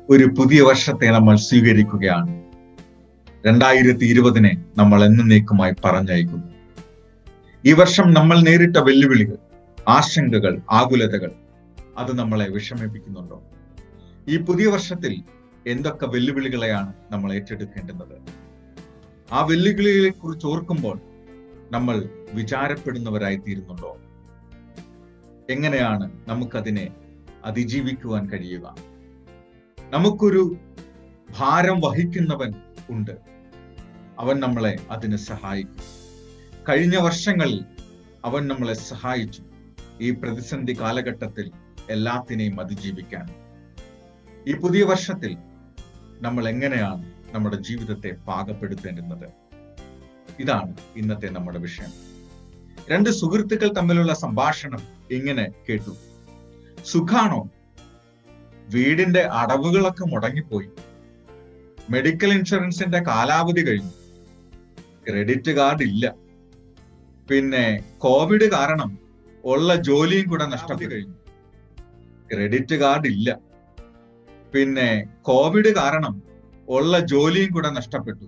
ഒരു പുതിയ വർഷത്തെ നമ്മൾ സ്വീകരിക്കുകയാണ് രണ്ടായിരത്തി ഇരുപതിനെ നമ്മൾ എന്നേക്കുമായി പറഞ്ഞയക്കുന്നു ഈ വർഷം നമ്മൾ നേരിട്ട വെല്ലുവിളികൾ ആശങ്കകൾ ആകുലതകൾ അത് നമ്മളെ വിഷമിപ്പിക്കുന്നുണ്ടോ ഈ പുതിയ വർഷത്തിൽ എന്തൊക്കെ വെല്ലുവിളികളെയാണ് നമ്മൾ ഏറ്റെടുക്കേണ്ടുന്നത് ആ വെല്ലുവിളികളെ കുറിച്ച് ഓർക്കുമ്പോൾ നമ്മൾ വിചാരപ്പെടുന്നവരായി തീരുന്നുണ്ടോ എങ്ങനെയാണ് നമുക്കതിനെ അതിജീവിക്കുവാൻ കഴിയുക നമുക്കൊരു ഭാരം വഹിക്കുന്നവൻ ഉണ്ട് അവൻ നമ്മളെ അതിന് സഹായിക്കും കഴിഞ്ഞ വർഷങ്ങളിൽ അവൻ നമ്മളെ സഹായിച്ചു ഈ പ്രതിസന്ധി കാലഘട്ടത്തിൽ എല്ലാത്തിനെയും അതിജീവിക്കാൻ ഈ പുതിയ വർഷത്തിൽ നമ്മൾ എങ്ങനെയാണ് നമ്മുടെ ജീവിതത്തെ പാകപ്പെടുത്തേണ്ടുന്നത് ഇതാണ് ഇന്നത്തെ നമ്മുടെ വിഷയം രണ്ട് സുഹൃത്തുക്കൾ തമ്മിലുള്ള സംഭാഷണം ഇങ്ങനെ കേട്ടു സുഖാണോ വീടിന്റെ അടവുകളൊക്കെ മുടങ്ങിപ്പോയി മെഡിക്കൽ ഇൻഷുറൻസിന്റെ കാലാവധി കഴിഞ്ഞു ക്രെഡിറ്റ് കാർഡ് ഇല്ല പിന്നെ കോവിഡ് കാരണം ഉള്ള ജോലിയും കൂടെ നഷ്ടപ്പെട്ടു കഴിഞ്ഞു ക്രെഡിറ്റ് കാർഡ് ഇല്ല പിന്നെ കോവിഡ് കാരണം ഉള്ള ജോലിയും കൂടെ നഷ്ടപ്പെട്ടു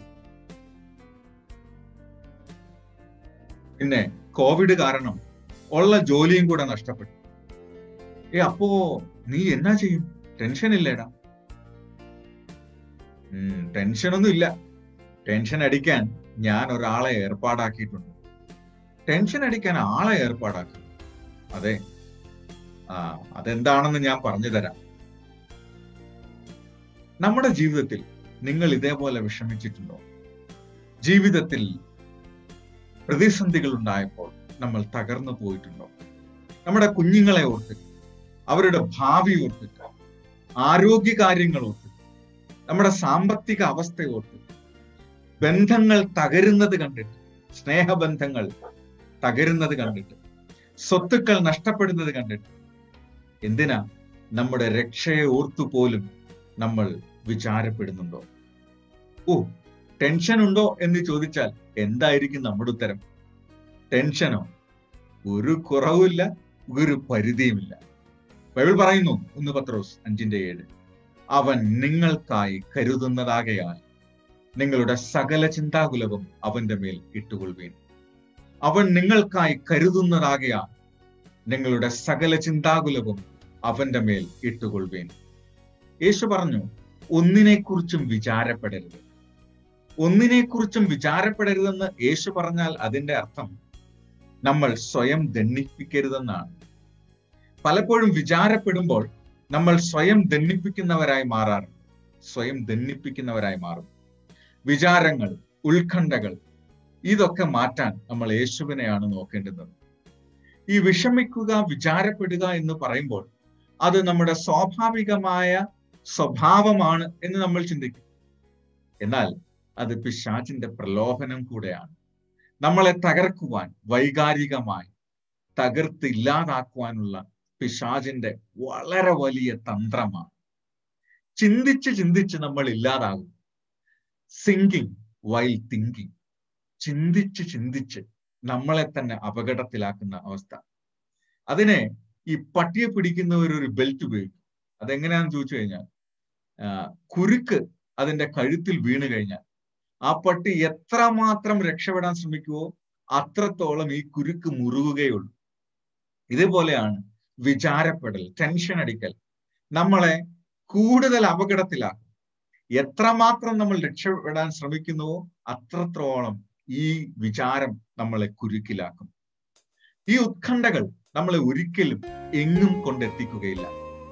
പിന്നെ കോവിഡ് കാരണം ഉള്ള ജോലിയും കൂടെ നഷ്ടപ്പെട്ടു ഏ അപ്പോ നീ എന്നാ ചെയ്യും ടെൻഷൻ ഇല്ലേടാ ഉം ടെൻഷനൊന്നും ഇല്ല ടെൻഷൻ അടിക്കാൻ ഞാൻ ഒരാളെ ഏർപ്പാടാക്കിയിട്ടുണ്ട് ടെൻഷൻ അടിക്കാൻ ആളെ ഏർപ്പാടാക്കി അതെ ആ അതെന്താണെന്ന് ഞാൻ പറഞ്ഞു തരാം നമ്മുടെ ജീവിതത്തിൽ നിങ്ങൾ ഇതേപോലെ വിഷമിച്ചിട്ടുണ്ടോ ജീവിതത്തിൽ പ്രതിസന്ധികൾ ഉണ്ടായപ്പോൾ നമ്മൾ തകർന്നു പോയിട്ടുണ്ടോ നമ്മുടെ കുഞ്ഞുങ്ങളെ ഓർത്തിട്ട് അവരുടെ ഭാവി ഓർത്തിട്ട് ആരോഗ്യകാര്യങ്ങൾ ഓർത്തിട്ട് നമ്മുടെ സാമ്പത്തിക അവസ്ഥ ഓർത്തിട്ട് ബന്ധങ്ങൾ തകരുന്നത് കണ്ടിട്ട് സ്നേഹബന്ധങ്ങൾ തകരുന്നത് കണ്ടിട്ട് സ്വത്തുക്കൾ നഷ്ടപ്പെടുന്നത് കണ്ടിട്ട് എന്തിനാ നമ്മുടെ രക്ഷയെ ഓർത്തുപോലും നമ്മൾ വിചാരപ്പെടുന്നുണ്ടോ ഓ ടെൻഷൻ ഉണ്ടോ എന്ന് ചോദിച്ചാൽ എന്തായിരിക്കും നമ്മുടെ ഉത്തരം ടെൻഷനോ ഒരു കുറവുമില്ല ഒരു പരിധിയുമില്ല ബൈബിൾ പറയുന്നു ഒന്ന് പത്രോസ് അഞ്ചിന്റെ ഏഴ് അവൻ നിങ്ങൾക്കായി കരുതുന്നതാകയാൽ നിങ്ങളുടെ സകല ചിന്താകുലവും അവന്റെ മേൽ ഇട്ടുകൊള്ളുവീൻ അവൻ നിങ്ങൾക്കായി കരുതുന്നതാകയാൽ നിങ്ങളുടെ സകല ചിന്താകുലവും അവന്റെ മേൽ ഇട്ടുകൊള്ളുവീൻ യേശു പറഞ്ഞു ഒന്നിനെക്കുറിച്ചും വിചാരപ്പെടരുത് ഒന്നിനെക്കുറിച്ചും വിചാരപ്പെടരുതെന്ന് യേശു പറഞ്ഞാൽ അതിന്റെ അർത്ഥം നമ്മൾ സ്വയം ദണ്ണിപ്പിക്കരുതെന്നാണ് പലപ്പോഴും വിചാരപ്പെടുമ്പോൾ നമ്മൾ സ്വയം ദണ്ണിപ്പിക്കുന്നവരായി മാറാറുണ്ട് സ്വയം ദണ്ണിപ്പിക്കുന്നവരായി മാറും വിചാരങ്ങൾ ഉത്കണ്ഠകൾ ഇതൊക്കെ മാറ്റാൻ നമ്മൾ യേശുവിനെയാണ് നോക്കേണ്ടുന്നത് ഈ വിഷമിക്കുക വിചാരപ്പെടുക എന്ന് പറയുമ്പോൾ അത് നമ്മുടെ സ്വാഭാവികമായ സ്വഭാവമാണ് എന്ന് നമ്മൾ ചിന്തിക്കും എന്നാൽ അത് പിശാചിന്റെ പ്രലോഭനം കൂടെയാണ് നമ്മളെ തകർക്കുവാൻ വൈകാരികമായി തകർത്ത് ഇല്ലാതാക്കുവാനുള്ള പിശാചിന്റെ വളരെ വലിയ തന്ത്രമാണ് ചിന്തിച്ച് ചിന്തിച്ച് നമ്മൾ ഇല്ലാതാകും സിങ്കിങ് വൈൽ തിങ്കിങ് ചിന്തിച്ച് ചിന്തിച്ച് നമ്മളെ തന്നെ അപകടത്തിലാക്കുന്ന അവസ്ഥ അതിനെ ഈ പട്ടിയെ പിടിക്കുന്നവർ ഒരു ബെൽറ്റ് ഉപയോഗിക്കും അതെങ്ങനെയാണെന്ന് ചോദിച്ചു കഴിഞ്ഞാൽ കുരുക്ക് അതിന്റെ കഴുത്തിൽ വീണ് കഴിഞ്ഞാൽ ആ പട്ടി എത്രമാത്രം രക്ഷപ്പെടാൻ ശ്രമിക്കുവോ അത്രത്തോളം ഈ കുരുക്ക് മുറുകുകയുള്ളൂ ഇതേപോലെയാണ് വിചാരപ്പെടൽ ടെൻഷൻ അടിക്കൽ നമ്മളെ കൂടുതൽ അപകടത്തിലാക്കും എത്രമാത്രം നമ്മൾ രക്ഷപ്പെടാൻ ശ്രമിക്കുന്നുവോ അത്രത്തോളം ഈ വിചാരം നമ്മളെ കുരുക്കിലാക്കും ഈ ഉത്കണ്ഠകൾ നമ്മളെ ഒരിക്കലും എങ്ങും കൊണ്ടെത്തിക്കുകയില്ല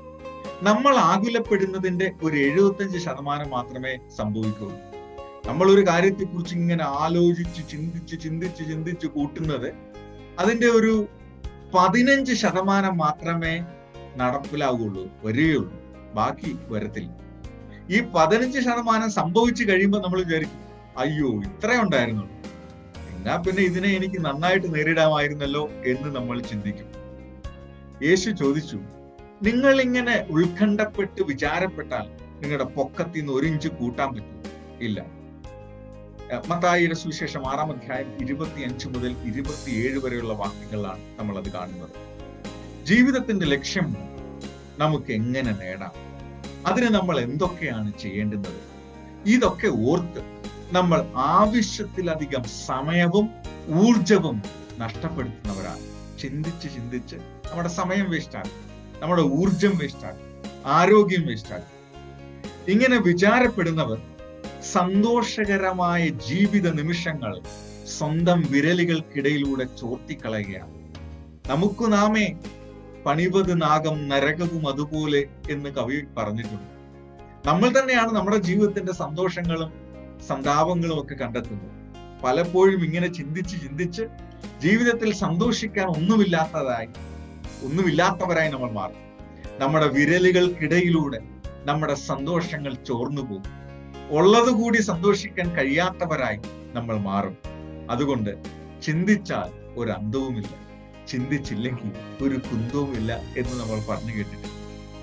നമ്മൾ ആകുലപ്പെടുന്നതിന്റെ ഒരു എഴുപത്തഞ്ച് ശതമാനം മാത്രമേ സംഭവിക്കുകയുള്ളൂ നമ്മൾ ഒരു കാര്യത്തെക്കുറിച്ച് ഇങ്ങനെ ആലോചിച്ച് ചിന്തിച്ച് ചിന്തിച്ച് ചിന്തിച്ച് കൂട്ടുന്നത് അതിന്റെ ഒരു പതിനഞ്ച് ശതമാനം മാത്രമേ നടപ്പിലാവുകയുള്ളൂ വരികയുള്ളൂ ബാക്കി വരത്തില്ല ഈ പതിനഞ്ച് ശതമാനം സംഭവിച്ചു കഴിയുമ്പോൾ നമ്മൾ വിചാരിക്കും അയ്യോ ഇത്ര ഉണ്ടായിരുന്നുള്ളൂ എന്നാ പിന്നെ ഇതിനെ എനിക്ക് നന്നായിട്ട് നേരിടാമായിരുന്നല്ലോ എന്ന് നമ്മൾ ചിന്തിക്കും യേശു ചോദിച്ചു നിങ്ങൾ ഇങ്ങനെ ഉത്കണ്ഠപ്പെട്ട് വിചാരപ്പെട്ടാൽ നിങ്ങളുടെ പൊക്കത്തിൽ നിന്ന് ഒരു ഇഞ്ച് കൂട്ടാൻ പറ്റും ഇല്ല മത്തായിയുടെ സുവിശേഷം ആറാം അധ്യായം ഇരുപത്തിയഞ്ച് മുതൽ ഇരുപത്തിയേഴ് വരെയുള്ള വാക്യങ്ങളിലാണ് നമ്മൾ അത് കാണുന്നത് ജീവിതത്തിന്റെ ലക്ഷ്യം നമുക്ക് എങ്ങനെ നേടാം അതിന് നമ്മൾ എന്തൊക്കെയാണ് ചെയ്യേണ്ടുന്നത് ഇതൊക്കെ ഓർത്ത് നമ്മൾ ആവശ്യത്തിലധികം സമയവും ഊർജവും നഷ്ടപ്പെടുത്തുന്നവരാണ് ചിന്തിച്ച് ചിന്തിച്ച് നമ്മുടെ സമയം വേസ്റ്റാകും നമ്മുടെ ഊർജം വേസ്റ്റാകും ആരോഗ്യം വേസ്റ്റാകും ഇങ്ങനെ വിചാരപ്പെടുന്നവർ സന്തോഷകരമായ ജീവിത നിമിഷങ്ങൾ സ്വന്തം വിരലുകൾക്കിടയിലൂടെ ചോർത്തിക്കളയുകയാണ് നമുക്ക് നാമേ പണിവത് നാഗം നരകവും അതുപോലെ എന്ന് കവി പറഞ്ഞിട്ടുണ്ട് നമ്മൾ തന്നെയാണ് നമ്മുടെ ജീവിതത്തിന്റെ സന്തോഷങ്ങളും സന്താപങ്ങളും ഒക്കെ കണ്ടെത്തുന്നത് പലപ്പോഴും ഇങ്ങനെ ചിന്തിച്ച് ചിന്തിച്ച് ജീവിതത്തിൽ സന്തോഷിക്കാൻ ഒന്നുമില്ലാത്തതായി ഒന്നുമില്ലാത്തവരായി നമ്മൾ മാറും നമ്മുടെ വിരലുകൾക്കിടയിലൂടെ നമ്മുടെ സന്തോഷങ്ങൾ ചോർന്നു പോകും ഉള്ളത് കൂടി സന്തോഷിക്കാൻ കഴിയാത്തവരായി നമ്മൾ മാറും അതുകൊണ്ട് ചിന്തിച്ചാൽ ഒരു അന്തവുമില്ല ചിന്തിച്ചില്ലെങ്കിൽ ഒരു കുന്തവുമില്ല എന്ന് നമ്മൾ പറഞ്ഞു കേട്ടിട്ടുണ്ട്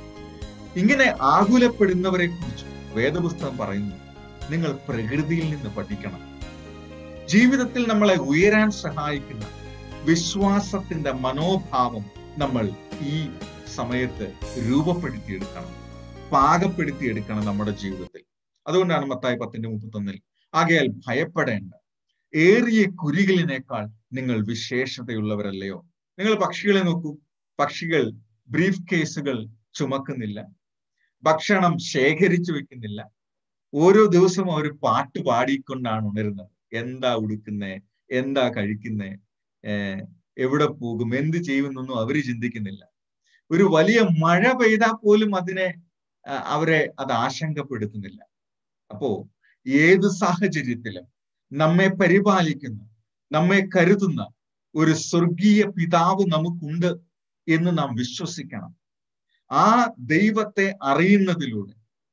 ഇങ്ങനെ ആകുലപ്പെടുന്നവരെ കുറിച്ച് വേദപുസ്തകം പറയുന്നു നിങ്ങൾ പ്രകൃതിയിൽ നിന്ന് പഠിക്കണം ജീവിതത്തിൽ നമ്മളെ ഉയരാൻ സഹായിക്കുന്ന വിശ്വാസത്തിന്റെ മനോഭാവം നമ്മൾ ഈ സമയത്ത് രൂപപ്പെടുത്തിയെടുക്കണം പാകപ്പെടുത്തിയെടുക്കണം നമ്മുടെ ജീവിതത്തിൽ അതുകൊണ്ടാണ് മത്തായി പത്തിന്റെ മുപ്പത്തൊന്നിൽ ആകയാൽ ഭയപ്പെടേണ്ട ഏറിയ കുരികളിനേക്കാൾ നിങ്ങൾ വിശേഷതയുള്ളവരല്ലയോ നിങ്ങൾ പക്ഷികളെ നോക്കൂ പക്ഷികൾ ബ്രീഫ് കേസുകൾ ചുമക്കുന്നില്ല ഭക്ഷണം ശേഖരിച്ചു വെക്കുന്നില്ല ഓരോ ദിവസവും അവർ പാട്ട് പാടിക്കൊണ്ടാണ് ഉണരുന്നത് എന്താ ഉടുക്കുന്നേ എന്താ കഴിക്കുന്നേ ഏർ എവിടെ പോകും എന്ത് ചെയ്യുമെന്നൊന്നും അവര് ചിന്തിക്കുന്നില്ല ഒരു വലിയ മഴ പെയ്താൽ പോലും അതിനെ അവരെ അത് ആശങ്കപ്പെടുത്തുന്നില്ല അപ്പോ ഏത് സാഹചര്യത്തിലും നമ്മെ പരിപാലിക്കുന്ന നമ്മെ കരുതുന്ന ഒരു സ്വർഗീയ പിതാവ് നമുക്കുണ്ട് എന്ന് നാം വിശ്വസിക്കണം ആ ദൈവത്തെ അറിയുന്നതിലൂടെ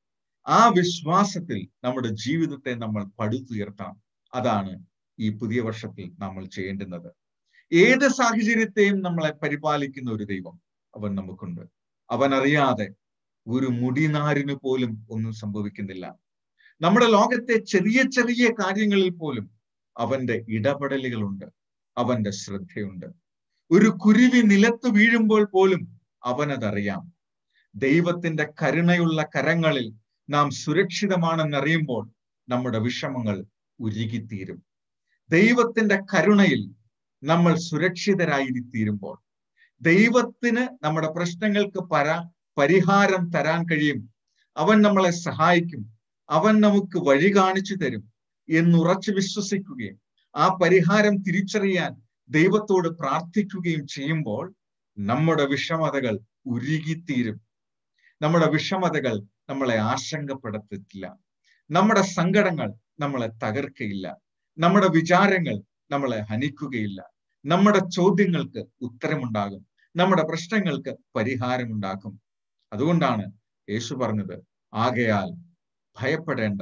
ആ വിശ്വാസത്തിൽ നമ്മുടെ ജീവിതത്തെ നമ്മൾ പടുത്തുയർത്തണം അതാണ് ഈ പുതിയ വർഷത്തിൽ നമ്മൾ ചെയ്യേണ്ടുന്നത് ഏത് സാഹചര്യത്തെയും നമ്മളെ പരിപാലിക്കുന്ന ഒരു ദൈവം അവൻ നമുക്കുണ്ട് അവൻ അറിയാതെ ഒരു മുടിനാരിന് പോലും ഒന്നും സംഭവിക്കുന്നില്ല നമ്മുടെ ലോകത്തെ ചെറിയ ചെറിയ കാര്യങ്ങളിൽ പോലും അവന്റെ ഇടപെടലുകളുണ്ട് അവന്റെ ശ്രദ്ധയുണ്ട് ഒരു കുരുവി നിലത്ത് വീഴുമ്പോൾ പോലും അവനതറിയാം ദൈവത്തിന്റെ കരുണയുള്ള കരങ്ങളിൽ നാം സുരക്ഷിതമാണെന്നറിയുമ്പോൾ നമ്മുടെ വിഷമങ്ങൾ ഉരുകിത്തീരും ദൈവത്തിന്റെ കരുണയിൽ നമ്മൾ സുരക്ഷിതരായിത്തീരുമ്പോൾ ദൈവത്തിന് നമ്മുടെ പ്രശ്നങ്ങൾക്ക് പര പരിഹാരം തരാൻ കഴിയും അവൻ നമ്മളെ സഹായിക്കും അവൻ നമുക്ക് വഴി കാണിച്ചു തരും എന്നുറച്ചു വിശ്വസിക്കുകയും ആ പരിഹാരം തിരിച്ചറിയാൻ ദൈവത്തോട് പ്രാർത്ഥിക്കുകയും ചെയ്യുമ്പോൾ നമ്മുടെ വിഷമതകൾ ഉരുകിത്തീരും നമ്മുടെ വിഷമതകൾ നമ്മളെ ആശങ്കപ്പെടുത്തില്ല നമ്മുടെ സങ്കടങ്ങൾ നമ്മളെ തകർക്കയില്ല നമ്മുടെ വിചാരങ്ങൾ നമ്മളെ ഹനിക്കുകയില്ല നമ്മുടെ ചോദ്യങ്ങൾക്ക് ഉത്തരമുണ്ടാകും നമ്മുടെ പ്രശ്നങ്ങൾക്ക് പരിഹാരമുണ്ടാക്കും അതുകൊണ്ടാണ് യേശു പറഞ്ഞത് ആകയാൽ ഭയപ്പെടേണ്ട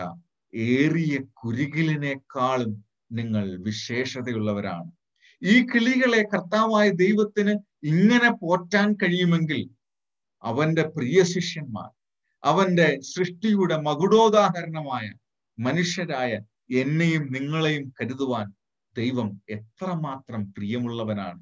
ഏറിയ കുരുകിലിനേക്കാളും നിങ്ങൾ വിശേഷതയുള്ളവരാണ് ഈ കിളികളെ കർത്താവായ ദൈവത്തിന് ഇങ്ങനെ പോറ്റാൻ കഴിയുമെങ്കിൽ അവന്റെ പ്രിയ ശിഷ്യന്മാർ അവന്റെ സൃഷ്ടിയുടെ മകുടോദാഹരണമായ മനുഷ്യരായ എന്നെയും നിങ്ങളെയും കരുതുവാൻ ദൈവം എത്രമാത്രം പ്രിയമുള്ളവനാണ്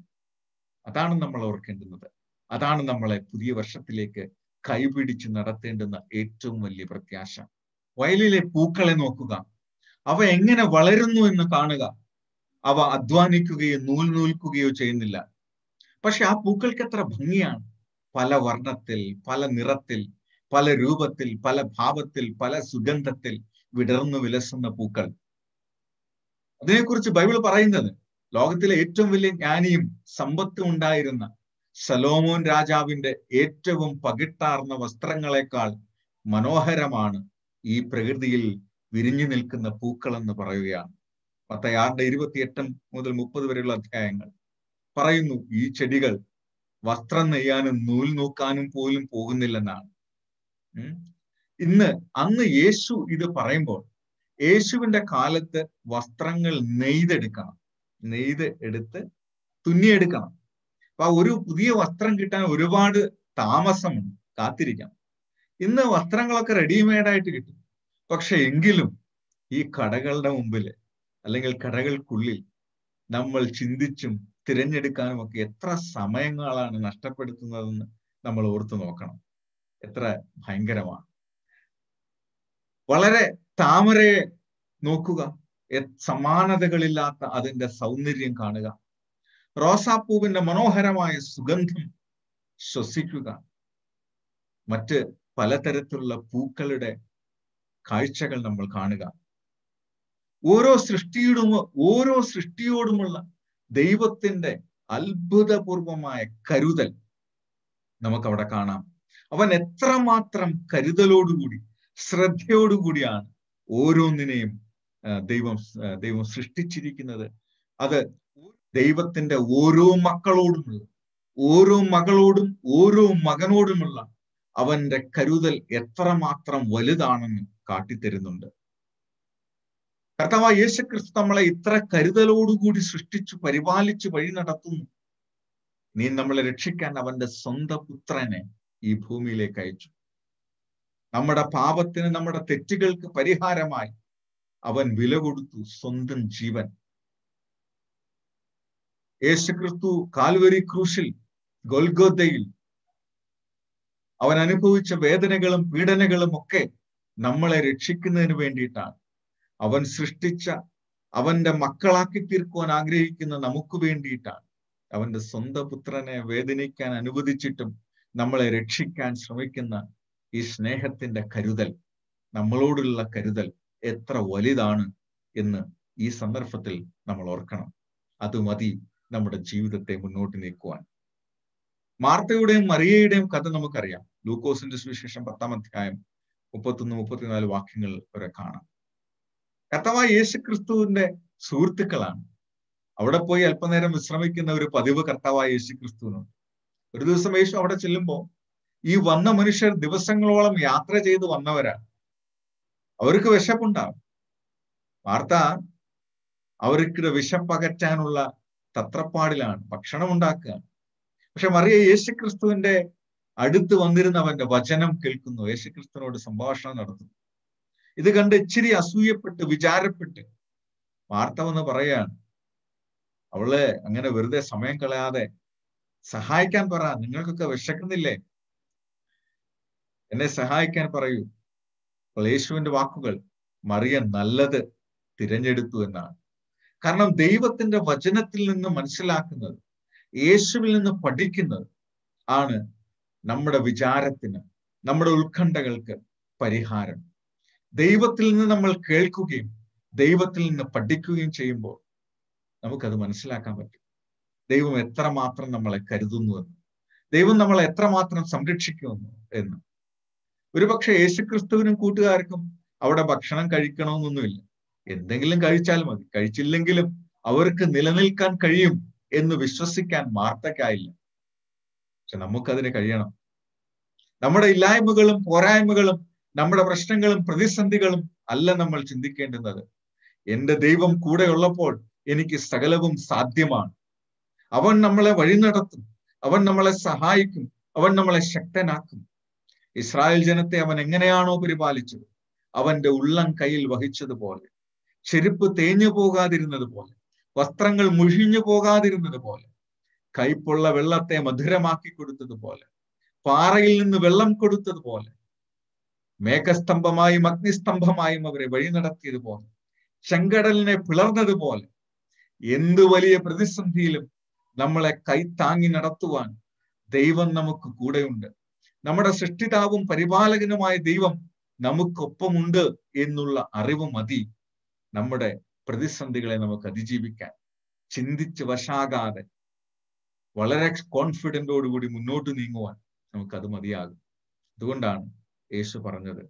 അതാണ് നമ്മൾ ഓർക്കേണ്ടുന്നത് അതാണ് നമ്മളെ പുതിയ വർഷത്തിലേക്ക് കൈപിടിച്ച് നടത്തേണ്ടുന്ന ഏറ്റവും വലിയ പ്രത്യാശ വയലിലെ പൂക്കളെ നോക്കുക അവ എങ്ങനെ വളരുന്നു എന്ന് കാണുക അവ അധ്വാനിക്കുകയോ നൂൽ നൂൽക്കുകയോ ചെയ്യുന്നില്ല പക്ഷെ ആ പൂക്കൾക്ക് എത്ര ഭംഗിയാണ് പല വർണ്ണത്തിൽ പല നിറത്തിൽ പല രൂപത്തിൽ പല ഭാവത്തിൽ പല സുഗന്ധത്തിൽ വിടർന്നു വിലസുന്ന പൂക്കൾ അതിനെക്കുറിച്ച് ബൈബിൾ പറയുന്നത് ലോകത്തിലെ ഏറ്റവും വലിയ ജ്ഞാനിയും സമ്പത്തും ഉണ്ടായിരുന്ന സലോമോൻ രാജാവിന്റെ ഏറ്റവും പകിട്ടാർന്ന വസ്ത്രങ്ങളെക്കാൾ മനോഹരമാണ് ഈ പ്രകൃതിയിൽ വിരിഞ്ഞു നിൽക്കുന്ന പൂക്കൾ എന്ന് പറയുകയാണ് പത്തയാറിന്റെ ഇരുപത്തിയെട്ട് മുതൽ മുപ്പത് വരെയുള്ള അധ്യായങ്ങൾ പറയുന്നു ഈ ചെടികൾ വസ്ത്രം നെയ്യാനും നൂൽ നോക്കാനും പോലും പോകുന്നില്ലെന്നാണ് ഇന്ന് അന്ന് യേശു ഇത് പറയുമ്പോൾ യേശുവിന്റെ കാലത്ത് വസ്ത്രങ്ങൾ നെയ്തെടുക്കണം നെയ്ത് എടുത്ത് തുന്നിയെടുക്കണം അപ്പൊ ഒരു പുതിയ വസ്ത്രം കിട്ടാൻ ഒരുപാട് താമസമുണ്ട് കാത്തിരിക്കണം ഇന്ന് വസ്ത്രങ്ങളൊക്കെ റെഡിമെയ്ഡ് ആയിട്ട് കിട്ടും പക്ഷെ എങ്കിലും ഈ കടകളുടെ മുമ്പിൽ അല്ലെങ്കിൽ കടകൾക്കുള്ളിൽ നമ്മൾ ചിന്തിച്ചും തിരഞ്ഞെടുക്കാനും ഒക്കെ എത്ര സമയങ്ങളാണ് നഷ്ടപ്പെടുത്തുന്നതെന്ന് നമ്മൾ ഓർത്തു നോക്കണം എത്ര ഭയങ്കരമാണ് വളരെ താമരയെ നോക്കുക സമാനതകളില്ലാത്ത അതിന്റെ സൗന്ദര്യം കാണുക റോസാപ്പൂവിന്റെ മനോഹരമായ സുഗന്ധം ശ്വസിക്കുക മറ്റ് പലതരത്തിലുള്ള പൂക്കളുടെ കാഴ്ചകൾ നമ്മൾ കാണുക ഓരോ സൃഷ്ടിയോടും ഓരോ സൃഷ്ടിയോടുമുള്ള ദൈവത്തിന്റെ അത്ഭുതപൂർവമായ കരുതൽ നമുക്കവിടെ കാണാം അവൻ എത്രമാത്രം കരുതലോടുകൂടി ശ്രദ്ധയോടുകൂടിയാണ് ഓരോന്നിനെയും ദൈവം ദൈവം സൃഷ്ടിച്ചിരിക്കുന്നത് അത് ദൈവത്തിന്റെ ഓരോ മക്കളോടുമുള്ള ഓരോ മകളോടും ഓരോ മകനോടുമുള്ള അവന്റെ കരുതൽ എത്രമാത്രം വലുതാണെന്ന് കാട്ടിത്തരുന്നുണ്ട് കർത്താവ് യേശുക്രിസ്തു നമ്മളെ ഇത്ര കരുതലോടുകൂടി സൃഷ്ടിച്ചു പരിപാലിച്ചു വഴി നടത്തുന്നു നീ നമ്മളെ രക്ഷിക്കാൻ അവന്റെ സ്വന്തം പുത്രനെ ഈ ഭൂമിയിലേക്ക് അയച്ചു നമ്മുടെ പാപത്തിന് നമ്മുടെ തെറ്റുകൾക്ക് പരിഹാരമായി അവൻ വില കൊടുത്തു സ്വന്തം ജീവൻ യേശുക്രിസ്തു കാൽവരി ക്രൂശിൽ ഗൊൽഗോദയിൽ അവൻ അനുഭവിച്ച വേദനകളും പീഡനകളും ഒക്കെ നമ്മളെ രക്ഷിക്കുന്നതിന് വേണ്ടിയിട്ടാണ് അവൻ സൃഷ്ടിച്ച അവന്റെ മക്കളാക്കി തീർക്കുവാൻ ആഗ്രഹിക്കുന്ന നമുക്ക് വേണ്ടിയിട്ടാണ് അവന്റെ സ്വന്തം പുത്രനെ വേദനിക്കാൻ അനുവദിച്ചിട്ടും നമ്മളെ രക്ഷിക്കാൻ ശ്രമിക്കുന്ന ഈ സ്നേഹത്തിന്റെ കരുതൽ നമ്മളോടുള്ള കരുതൽ എത്ര വലുതാണ് എന്ന് ഈ സന്ദർഭത്തിൽ നമ്മൾ ഓർക്കണം അത് മതി നമ്മുടെ ജീവിതത്തെ മുന്നോട്ട് നീക്കുവാൻ മാർത്തയുടെയും മറിയയുടെയും കഥ നമുക്കറിയാം ലൂക്കോസിന്റെ സുവിശേഷം പത്താം അധ്യായം മുപ്പത്തൊന്ന് മുപ്പത്തിനാല് വാക്യങ്ങൾ വരെ കാണാം കർത്താവായ യേശു ക്രിസ്തുവിന്റെ സുഹൃത്തുക്കളാണ് അവിടെ പോയി അല്പനേരം വിശ്രമിക്കുന്ന ഒരു പതിവ് കർത്താവായ യേശു ക്രിസ്തുവിനുണ്ട് ഒരു ദിവസം യേശു അവിടെ ചെല്ലുമ്പോൾ ഈ വന്ന മനുഷ്യർ ദിവസങ്ങളോളം യാത്ര ചെയ്ത് വന്നവരാണ് അവർക്ക് വിശപ്പുണ്ടാവും വാർത്ത അവർക്ക് വിശപ്പകറ്റാനുള്ള തത്രപ്പാടിലാണ് ഭക്ഷണം ഉണ്ടാക്കുകയാണ് പക്ഷെ മറിയ യേശുക്രിസ്തുവിന്റെ അടുത്ത് വന്നിരുന്നവന്റെ വചനം കേൾക്കുന്നു യേശുക്രിസ്തുവിനോട് സംഭാഷണം നടത്തുന്നു ഇത് കണ്ട് ഇച്ചിരി അസൂയപ്പെട്ട് വിചാരപ്പെട്ട് വാർത്ത വന്ന് പറയാണ് അവള് അങ്ങനെ വെറുതെ സമയം കളയാതെ സഹായിക്കാൻ പറ നിങ്ങൾക്കൊക്കെ വിശക്കുന്നില്ലേ എന്നെ സഹായിക്കാൻ പറയൂ അപ്പോൾ യേശുവിന്റെ വാക്കുകൾ മറിയ നല്ലത് തിരഞ്ഞെടുത്തു എന്നാണ് കാരണം ദൈവത്തിന്റെ വചനത്തിൽ നിന്ന് മനസ്സിലാക്കുന്നത് യേശുവിൽ നിന്ന് പഠിക്കുന്നത് ആണ് നമ്മുടെ വിചാരത്തിന് നമ്മുടെ ഉത്കണ്ഠകൾക്ക് പരിഹാരം ദൈവത്തിൽ നിന്ന് നമ്മൾ കേൾക്കുകയും ദൈവത്തിൽ നിന്ന് പഠിക്കുകയും ചെയ്യുമ്പോൾ നമുക്കത് മനസ്സിലാക്കാൻ പറ്റും ദൈവം എത്രമാത്രം നമ്മളെ കരുതുന്നുവെന്ന് ദൈവം നമ്മളെ എത്രമാത്രം സംരക്ഷിക്കുമെന്ന് എന്ന് ഒരുപക്ഷെ യേശുക്രിസ്തുവിനും കൂട്ടുകാർക്കും അവിടെ ഭക്ഷണം കഴിക്കണമെന്നൊന്നുമില്ല എന്തെങ്കിലും കഴിച്ചാൽ മതി കഴിച്ചില്ലെങ്കിലും അവർക്ക് നിലനിൽക്കാൻ കഴിയും എന്ന് വിശ്വസിക്കാൻ മാർത്തക്കായില്ല പക്ഷെ നമുക്കതിന് കഴിയണം നമ്മുടെ ഇല്ലായ്മകളും പോരായ്മകളും നമ്മുടെ പ്രശ്നങ്ങളും പ്രതിസന്ധികളും അല്ല നമ്മൾ ചിന്തിക്കേണ്ടുന്നത് എന്റെ ദൈവം കൂടെ ഉള്ളപ്പോൾ എനിക്ക് സകലവും സാധ്യമാണ് അവൻ നമ്മളെ വഴി നടത്തും അവൻ നമ്മളെ സഹായിക്കും അവൻ നമ്മളെ ശക്തനാക്കും ഇസ്രായേൽ ജനത്തെ അവൻ എങ്ങനെയാണോ പരിപാലിച്ചത് അവന്റെ ഉള്ളം കയ്യിൽ വഹിച്ചതുപോലെ ചെരുപ്പ് തേഞ്ഞു പോകാതിരുന്നത് പോലെ വസ്ത്രങ്ങൾ മുഴിഞ്ഞു പോകാതിരുന്നത് പോലെ കൈപ്പുള്ള വെള്ളത്തെ മധുരമാക്കി കൊടുത്തതുപോലെ പാറയിൽ നിന്ന് വെള്ളം കൊടുത്തതുപോലെ മേഘസ്തംഭമായും അഗ്നിസ്തംഭമായും അവരെ വഴി നടത്തിയതുപോലെ ചെങ്കടലിനെ പിളർന്നതുപോലെ എന്ത് വലിയ പ്രതിസന്ധിയിലും നമ്മളെ കൈത്താങ്ങി നടത്തുവാൻ ദൈവം നമുക്ക് കൂടെയുണ്ട് നമ്മുടെ സൃഷ്ടിതാവും പരിപാലകനുമായ ദൈവം നമുക്കൊപ്പമുണ്ട് എന്നുള്ള അറിവ് മതി നമ്മുടെ പ്രതിസന്ധികളെ നമുക്ക് അതിജീവിക്കാൻ ചിന്തിച്ച് വശാകാതെ വളരെ കോൺഫിഡന്റോടുകൂടി മുന്നോട്ട് നീങ്ങുവാൻ നമുക്കത് മതിയാകും അതുകൊണ്ടാണ് യേശു പറഞ്ഞത്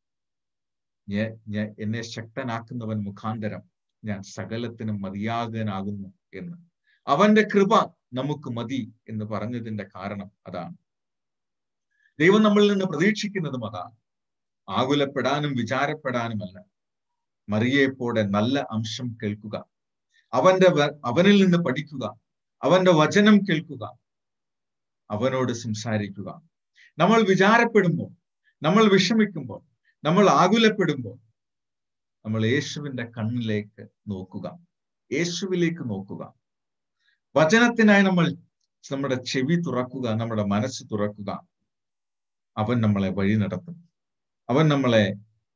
ഞാൻ എന്നെ ശക്തനാക്കുന്നവൻ മുഖാന്തരം ഞാൻ സകലത്തിനും മതിയാകാനാകുന്നു എന്ന് അവന്റെ കൃപ നമുക്ക് മതി എന്ന് പറഞ്ഞതിന്റെ കാരണം അതാണ് ദൈവം നമ്മളിൽ നിന്ന് പ്രതീക്ഷിക്കുന്നതും അതാണ് ആകുലപ്പെടാനും വിചാരപ്പെടാനുമല്ല മറിയേപ്പോടെ നല്ല അംശം കേൾക്കുക അവന്റെ അവനിൽ നിന്ന് പഠിക്കുക അവന്റെ വചനം കേൾക്കുക അവനോട് സംസാരിക്കുക നമ്മൾ വിചാരപ്പെടുമ്പോൾ നമ്മൾ വിഷമിക്കുമ്പോൾ നമ്മൾ ആകുലപ്പെടുമ്പോൾ നമ്മൾ യേശുവിന്റെ കണ്ണിലേക്ക് നോക്കുക യേശുവിലേക്ക് നോക്കുക വചനത്തിനായി നമ്മൾ നമ്മുടെ ചെവി തുറക്കുക നമ്മുടെ മനസ്സ് തുറക്കുക അവൻ നമ്മളെ വഴി നടത്തും അവൻ നമ്മളെ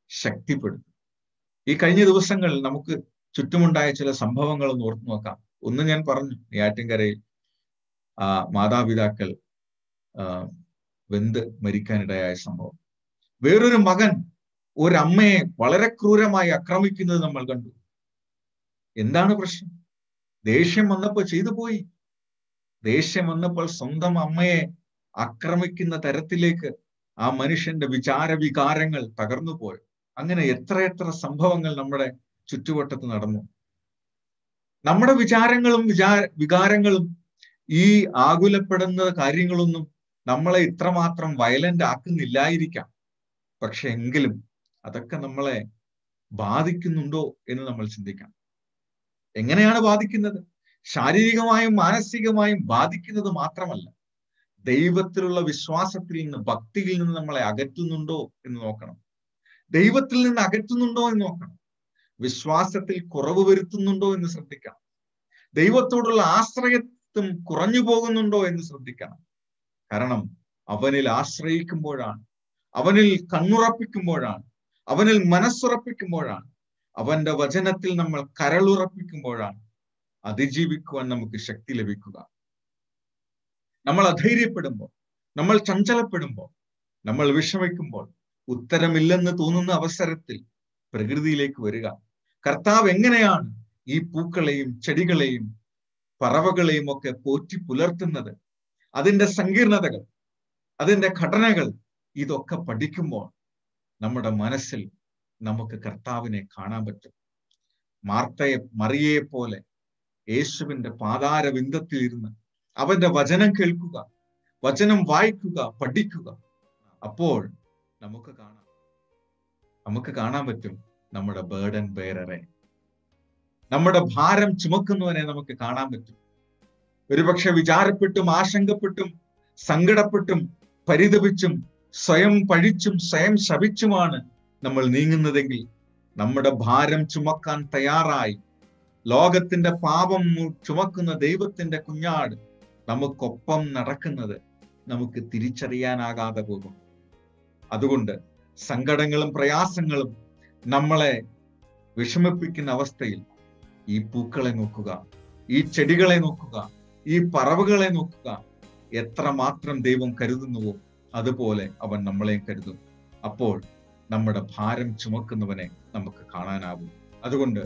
ശക്തിപ്പെടുത്തും ഈ കഴിഞ്ഞ ദിവസങ്ങളിൽ നമുക്ക് ചുറ്റുമുണ്ടായ ചില സംഭവങ്ങൾ ഒന്ന് ഓർത്തു നോക്കാം ഒന്ന് ഞാൻ പറഞ്ഞു നെയ്യാറ്റിൻകരയിൽ ആ മാതാപിതാക്കൾ ആ വെന്ത് മരിക്കാനിടയായ സംഭവം വേറൊരു മകൻ ഒരമ്മയെ വളരെ ക്രൂരമായി ആക്രമിക്കുന്നത് നമ്മൾ കണ്ടു എന്താണ് പ്രശ്നം ദേഷ്യം വന്നപ്പോൾ ചെയ്തു പോയി ദേഷ്യം വന്നപ്പോൾ സ്വന്തം അമ്മയെ ആക്രമിക്കുന്ന തരത്തിലേക്ക് ആ മനുഷ്യന്റെ വിചാര വികാരങ്ങൾ തകർന്നു പോയി അങ്ങനെ എത്രയെത്ര സംഭവങ്ങൾ നമ്മുടെ ചുറ്റുവട്ടത്ത് നടന്നു നമ്മുടെ വിചാരങ്ങളും വിചാര വികാരങ്ങളും ഈ ആകുലപ്പെടുന്ന കാര്യങ്ങളൊന്നും നമ്മളെ ഇത്രമാത്രം വയലന്റ് ആക്കുന്നില്ലായിരിക്കാം പക്ഷെ എങ്കിലും അതൊക്കെ നമ്മളെ ബാധിക്കുന്നുണ്ടോ എന്ന് നമ്മൾ ചിന്തിക്കണം എങ്ങനെയാണ് ബാധിക്കുന്നത് ശാരീരികമായും മാനസികമായും ബാധിക്കുന്നത് മാത്രമല്ല ദൈവത്തിലുള്ള വിശ്വാസത്തിൽ നിന്ന് ഭക്തിയിൽ നിന്ന് നമ്മളെ അകറ്റുന്നുണ്ടോ എന്ന് നോക്കണം ദൈവത്തിൽ നിന്ന് അകറ്റുന്നുണ്ടോ എന്ന് നോക്കണം വിശ്വാസത്തിൽ കുറവ് വരുത്തുന്നുണ്ടോ എന്ന് ശ്രദ്ധിക്കണം ദൈവത്തോടുള്ള ആശ്രയത്വം കുറഞ്ഞു പോകുന്നുണ്ടോ എന്ന് ശ്രദ്ധിക്കണം കാരണം അവനിൽ ആശ്രയിക്കുമ്പോഴാണ് അവനിൽ കണ്ണുറപ്പിക്കുമ്പോഴാണ് അവനിൽ മനസ്സുറപ്പിക്കുമ്പോഴാണ് അവന്റെ വചനത്തിൽ നമ്മൾ കരളുറപ്പിക്കുമ്പോഴാണ് അതിജീവിക്കുവാൻ നമുക്ക് ശക്തി ലഭിക്കുക നമ്മൾ അധൈര്യപ്പെടുമ്പോൾ നമ്മൾ ചഞ്ചലപ്പെടുമ്പോൾ നമ്മൾ വിഷമിക്കുമ്പോൾ ഉത്തരമില്ലെന്ന് തോന്നുന്ന അവസരത്തിൽ പ്രകൃതിയിലേക്ക് വരിക കർത്താവ് എങ്ങനെയാണ് ഈ പൂക്കളെയും ചെടികളെയും പറവകളെയും ഒക്കെ പോറ്റി പുലർത്തുന്നത് അതിന്റെ സങ്കീർണതകൾ അതിന്റെ ഘടനകൾ ഇതൊക്കെ പഠിക്കുമ്പോൾ നമ്മുടെ മനസ്സിൽ നമുക്ക് കർത്താവിനെ കാണാൻ പറ്റും മാർത്തയെ മറിയയെ പോലെ യേശുവിന്റെ പാതാര ബിന്ദത്തിൽ ഇരുന്ന് അവന്റെ വചനം കേൾക്കുക വചനം വായിക്കുക പഠിക്കുക അപ്പോൾ നമുക്ക് കാണാം നമുക്ക് കാണാൻ പറ്റും നമ്മുടെ ബേർഡൻ ബേററെ നമ്മുടെ ഭാരം ചുമക്കുന്നവനെ നമുക്ക് കാണാൻ പറ്റും ഒരുപക്ഷെ വിചാരപ്പെട്ടും ആശങ്കപ്പെട്ടും സങ്കടപ്പെട്ടും പരിതപിച്ചും സ്വയം പഴിച്ചും സ്വയം ശപിച്ചുമാണ് നമ്മൾ നീങ്ങുന്നതെങ്കിൽ നമ്മുടെ ഭാരം ചുമക്കാൻ തയ്യാറായി ലോകത്തിന്റെ പാപം ചുമക്കുന്ന ദൈവത്തിന്റെ കുഞ്ഞാട് നമുക്കൊപ്പം നടക്കുന്നത് നമുക്ക് തിരിച്ചറിയാനാകാതെ പോകും അതുകൊണ്ട് സങ്കടങ്ങളും പ്രയാസങ്ങളും നമ്മളെ വിഷമിപ്പിക്കുന്ന അവസ്ഥയിൽ ഈ പൂക്കളെ നോക്കുക ഈ ചെടികളെ നോക്കുക ഈ പറവുകളെ നോക്കുക എത്രമാത്രം ദൈവം കരുതുന്നുവോ അതുപോലെ അവൻ നമ്മളെയും കരുതും അപ്പോൾ നമ്മുടെ ഭാരം ചുമക്കുന്നവനെ നമുക്ക് കാണാനാവും അതുകൊണ്ട്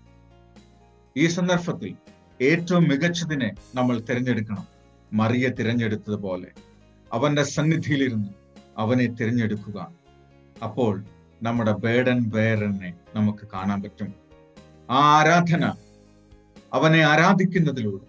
ഈ സന്ദർഭത്തിൽ ഏറ്റവും മികച്ചതിനെ നമ്മൾ തിരഞ്ഞെടുക്കണം മറിയ തിരഞ്ഞെടുത്തതുപോലെ അവന്റെ സന്നിധിയിലിരുന്ന് അവനെ തിരഞ്ഞെടുക്കുക അപ്പോൾ നമ്മുടെ ബേഡൻ ബേറനെ നമുക്ക് കാണാൻ പറ്റും ആ ആരാധന അവനെ ആരാധിക്കുന്നതിലൂടെ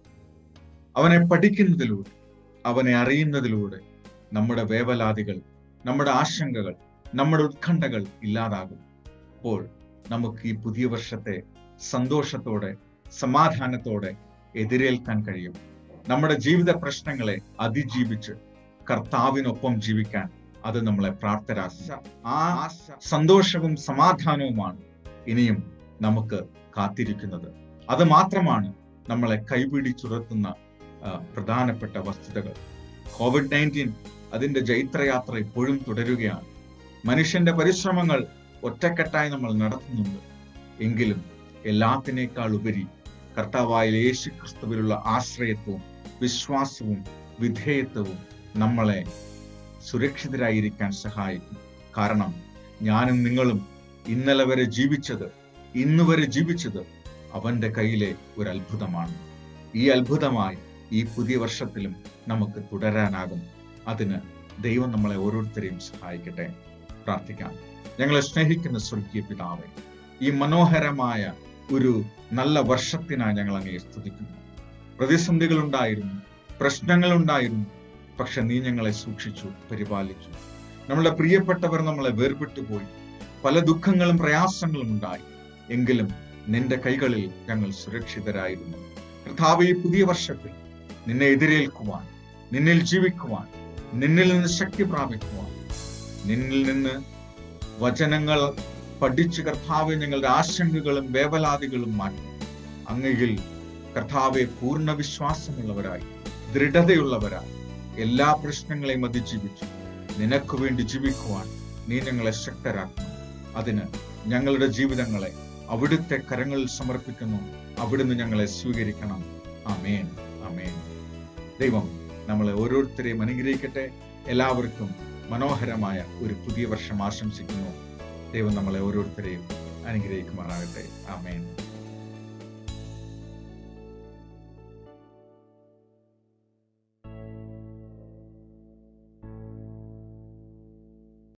അവനെ പഠിക്കുന്നതിലൂടെ അവനെ അറിയുന്നതിലൂടെ നമ്മുടെ വേവലാതികൾ നമ്മുടെ ആശങ്കകൾ നമ്മുടെ ഉത്കണ്ഠകൾ ഇല്ലാതാകും അപ്പോൾ നമുക്ക് ഈ പുതിയ വർഷത്തെ സന്തോഷത്തോടെ സമാധാനത്തോടെ എതിരേൽക്കാൻ കഴിയും നമ്മുടെ ജീവിത പ്രശ്നങ്ങളെ അതിജീവിച്ച് കർത്താവിനൊപ്പം ജീവിക്കാൻ അത് നമ്മളെ പ്രാപ്തരാക്കുക ആ സന്തോഷവും സമാധാനവുമാണ് ഇനിയും നമുക്ക് കാത്തിരിക്കുന്നത് അത് മാത്രമാണ് നമ്മളെ കൈപിടിച്ചുറത്തുന്ന പ്രധാനപ്പെട്ട വസ്തുതകൾ കോവിഡ് നയൻറ്റീൻ അതിന്റെ ജൈത്രയാത്ര ഇപ്പോഴും തുടരുകയാണ് മനുഷ്യന്റെ പരിശ്രമങ്ങൾ ഒറ്റക്കെട്ടായി നമ്മൾ നടത്തുന്നുണ്ട് എങ്കിലും എല്ലാത്തിനേക്കാൾ ഉപരി കർത്താവായ യേശു ക്രിസ്തുവിലുള്ള ആശ്രയത്വവും വിശ്വാസവും വിധേയത്വവും നമ്മളെ സുരക്ഷിതരായിരിക്കാൻ സഹായിക്കും കാരണം ഞാനും നിങ്ങളും ഇന്നലെ വരെ ജീവിച്ചത് ഇന്ന് വരെ ജീവിച്ചത് അവന്റെ കയ്യിലെ ഒരു അത്ഭുതമാണ് ഈ അത്ഭുതമായി ഈ പുതിയ വർഷത്തിലും നമുക്ക് തുടരാനാകും അതിന് ദൈവം നമ്മളെ ഓരോരുത്തരെയും സഹായിക്കട്ടെ പ്രാർത്ഥിക്കാം ഞങ്ങളെ സ്നേഹിക്കുന്ന സ്വർഗീയ പിതാവെ ഈ മനോഹരമായ ഒരു നല്ല വർഷത്തിനായി ഞങ്ങൾ അങ്ങേ സ്തുതിക്കുന്നു പ്രതിസന്ധികൾ ഉണ്ടായിരുന്നു പ്രശ്നങ്ങൾ ഉണ്ടായിരുന്നു പക്ഷെ നീ ഞങ്ങളെ സൂക്ഷിച്ചു പരിപാലിച്ചു നമ്മളുടെ പ്രിയപ്പെട്ടവർ നമ്മളെ വേർപെട്ടു പോയി പല ദുഃഖങ്ങളും പ്രയാസങ്ങളും ഉണ്ടായി എങ്കിലും നിന്റെ കൈകളിൽ ഞങ്ങൾ സുരക്ഷിതരായിരുന്നു കർത്താവ് ഈ പുതിയ വർഷത്തിൽ നിന്നെ എതിരേൽക്കുവാൻ നിന്നിൽ ജീവിക്കുവാൻ നിന്നിൽ നിന്ന് ശക്തി പ്രാപിക്കുവാൻ നിന്നിൽ നിന്ന് വചനങ്ങൾ പഠിച്ച് കർത്താവ് ഞങ്ങളുടെ ആശങ്കകളും വേവലാതികളും മാറ്റി അങ്ങയിൽ കർത്താവെ പൂർണ്ണ വിശ്വാസമുള്ളവരായി ദൃഢതയുള്ളവരായി എല്ലാ പ്രശ്നങ്ങളെയും അതിജീവിച്ചു നിനക്ക് വേണ്ടി ജീവിക്കുവാൻ നീ ഞങ്ങളെ ശക്തരാക്കണം അതിന് ഞങ്ങളുടെ ജീവിതങ്ങളെ അവിടുത്തെ കരങ്ങളിൽ സമർപ്പിക്കുന്നു അവിടുന്ന് ഞങ്ങളെ സ്വീകരിക്കണം അമേൻ അമേൻ ദൈവം നമ്മളെ ഓരോരുത്തരെയും അനുഗ്രഹിക്കട്ടെ എല്ലാവർക്കും മനോഹരമായ ഒരു പുതിയ വർഷം ആശംസിക്കുന്നു ദൈവം നമ്മളെ ഓരോരുത്തരെയും അനുഗ്രഹിക്കുമാറാകട്ടെ അമേൻ